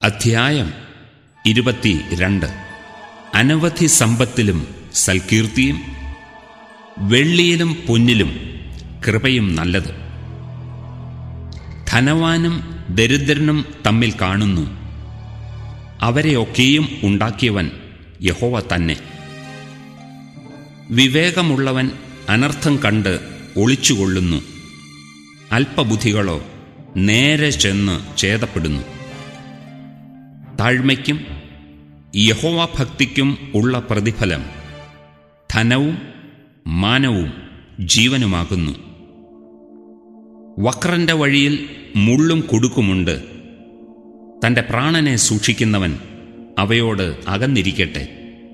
അധ്യായം ഇരുപത്തി രണ്ട് അനവധി സമ്പത്തിലും സൽകീർത്തിയും വെള്ളിയിലും പൊന്നിലും കൃപയും നല്ലത് ധനവാനും ദരിദ്രനും തമ്മിൽ കാണുന്നു അവരെയൊക്കെയും ഉണ്ടാക്കിയവൻ യഹോവ തന്നെ വിവേകമുള്ളവൻ അനർത്ഥം കണ്ട് ഒളിച്ചുകൊള്ളുന്നു അല്പബുദ്ധികളോ നേരെ ചെന്ന് ഛേദപ്പെടുന്നു താഴ്മയ്ക്കും യഹോവഭക്തിക്കും ഉള്ള പ്രതിഫലം ധനവും മാനവും ജീവനുമാകുന്നു വക്രന്റെ വഴിയിൽ മുള്ളും കുടുക്കുമുണ്ട് തൻ്റെ പ്രാണനെ സൂക്ഷിക്കുന്നവൻ അവയോട് അകന്നിരിക്കട്ടെ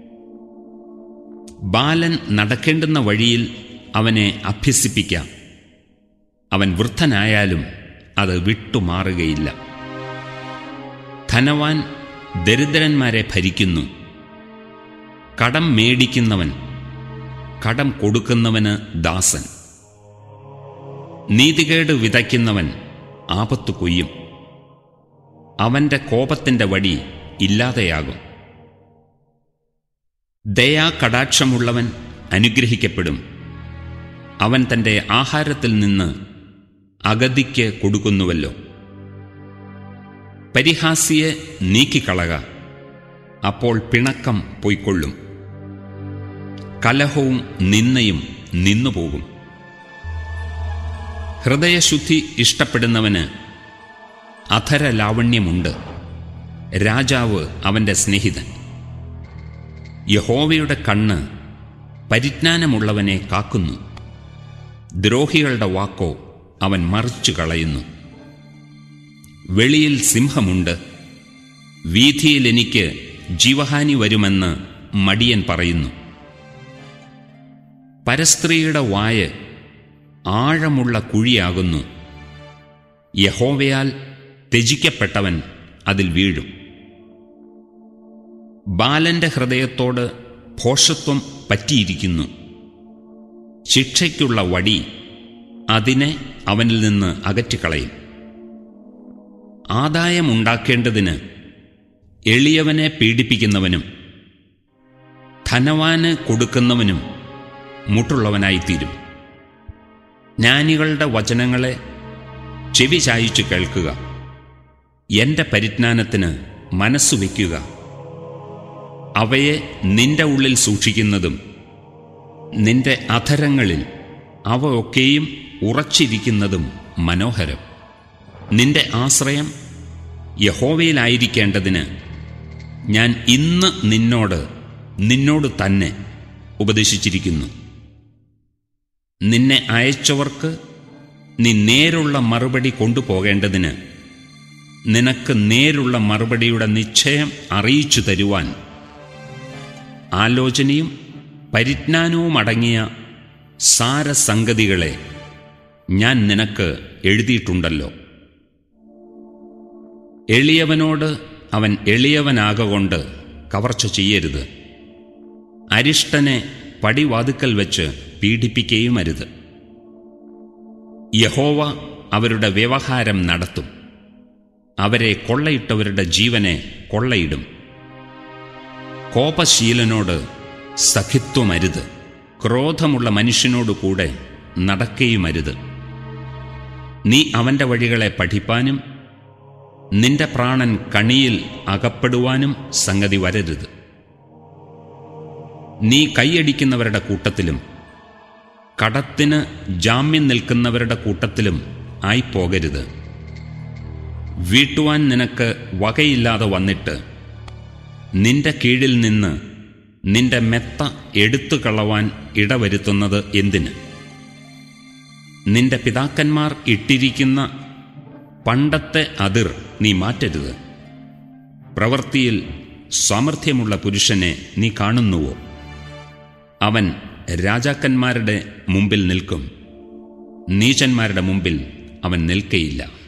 ബാലൻ നടക്കേണ്ടുന്ന വഴിയിൽ അവനെ അഭ്യസിപ്പിക്കാം അവൻ വൃദ്ധനായാലും അത് വിട്ടുമാറുകയില്ല ധനവാൻ ദരിദ്രന്മാരെ ഭരിക്കുന്നു കടം മേടിക്കുന്നവൻ കടം കൊടുക്കുന്നവന് ദാസൻ നീതികേട് വിതയ്ക്കുന്നവൻ ആപത്തു കൊയ്യും അവന്റെ കോപത്തിന്റെ വടി ഇല്ലാതെയാകും ദയാകടാക്ഷമുള്ളവൻ അനുഗ്രഹിക്കപ്പെടും അവൻ തന്റെ ആഹാരത്തിൽ നിന്ന് അഗതിക്ക് കൊടുക്കുന്നുവല്ലോ പരിഹാസിയെ നീക്കിക്കളക അപ്പോൾ പിണക്കം പൊയ്ക്കൊള്ളും കലഹവും നിന്നയും നിന്നുപോകും ഹൃദയശുദ്ധി ഇഷ്ടപ്പെടുന്നവന് അധരലാവണ്യമുണ്ട് രാജാവ് അവന്റെ സ്നേഹിതൻ യഹോവയുടെ കണ്ണ് പരിജ്ഞാനമുള്ളവനെ കാക്കുന്നു ദ്രോഹികളുടെ വാക്കോ അവൻ മറിച്ചു കളയുന്നു വെളിയിൽ സിംഹമുണ്ട് വീഥിയിൽ എനിക്ക് ജീവഹാനി വരുമെന്ന് മടിയൻ പറയുന്നു പരസ്ത്രീയുടെ വായ് ആഴമുള്ള കുഴിയാകുന്നു യഹോവയാൽ ത്യജിക്കപ്പെട്ടവൻ അതിൽ വീഴും ബാലന്റെ ഹൃദയത്തോട് ഭോഷത്വം പറ്റിയിരിക്കുന്നു ശിക്ഷയ്ക്കുള്ള വടി അതിനെ അവനിൽ നിന്ന് അകറ്റിക്കളയും ആദായമുണ്ടാക്കേണ്ടതിന് എളിയവനെ പീഡിപ്പിക്കുന്നവനും ധനവാന് കൊടുക്കുന്നവനും മുട്ടുള്ളവനായിത്തീരും ജ്ഞാനികളുടെ വചനങ്ങളെ ചെവി ചായിച്ചു കേൾക്കുക എന്റെ പരിജ്ഞാനത്തിന് മനസ്സു വയ്ക്കുക അവയെ നിന്റെ ഉള്ളിൽ സൂക്ഷിക്കുന്നതും നിന്റെ അധരങ്ങളിൽ അവ ഒക്കെയും ഉറച്ചിരിക്കുന്നതും മനോഹരം നിന്റെ ആശ്രയം യഹോവയിലായിരിക്കേണ്ടതിന് ഞാൻ ഇന്ന് നിന്നോട് നിന്നോട് തന്നെ ഉപദേശിച്ചിരിക്കുന്നു നിന്നെ അയച്ചവർക്ക് നീ നേരുള്ള മറുപടി കൊണ്ടുപോകേണ്ടതിന് നിനക്ക് നേരുള്ള മറുപടിയുടെ നിശ്ചയം അറിയിച്ചു തരുവാൻ ആലോചനയും പരിജ്ഞാനവും അടങ്ങിയ സാരസംഗതികളെ ഞാൻ നിനക്ക് എഴുതിയിട്ടുണ്ടല്ലോ എളിയവനോട് അവൻ എളിയവനാകൊണ്ട് കവർച്ച ചെയ്യരുത് അരിഷ്ടനെ പടിവാതുക്കൽ വെച്ച് പീഡിപ്പിക്കുകയും അരുത് യഹോവ അവരുടെ വ്യവഹാരം നടത്തും അവരെ കൊള്ളയിട്ടവരുടെ ജീവനെ കൊള്ളയിടും കോപശീലനോട് സഖിത്വമരുത് ക്രോധമുള്ള മനുഷ്യനോടു കൂടെ നടക്കുകയുമരുത് നീ അവന്റെ വഴികളെ പഠിപ്പാനും നിന്റെ പ്രാണൻ കണിയിൽ അകപ്പെടുവാനും സംഗതി വരരുത് നീ കൈയടിക്കുന്നവരുടെ കൂട്ടത്തിലും കടത്തിന് ജാമ്യം നിൽക്കുന്നവരുടെ കൂട്ടത്തിലും ആയിപ്പോകരുത് വീട്ടുവാൻ നിനക്ക് വകയില്ലാതെ വന്നിട്ട് നിന്റെ കീഴിൽ നിന്ന് നിന്റെ മെത്ത എടുത്തു കളവാൻ ഇടവരുത്തുന്നത് എന്തിന് നിന്റെ പിതാക്കന്മാർ ഇട്ടിരിക്കുന്ന പണ്ടത്തെ അതിർ നീ മാറ്റരുത് പ്രവൃത്തിയിൽ സാമർഥ്യമുള്ള പുരുഷനെ നീ കാണുന്നുവോ അവൻ രാജാക്കന്മാരുടെ മുമ്പിൽ നിൽക്കും നീചന്മാരുടെ മുമ്പിൽ അവൻ നിൽക്കയില്ല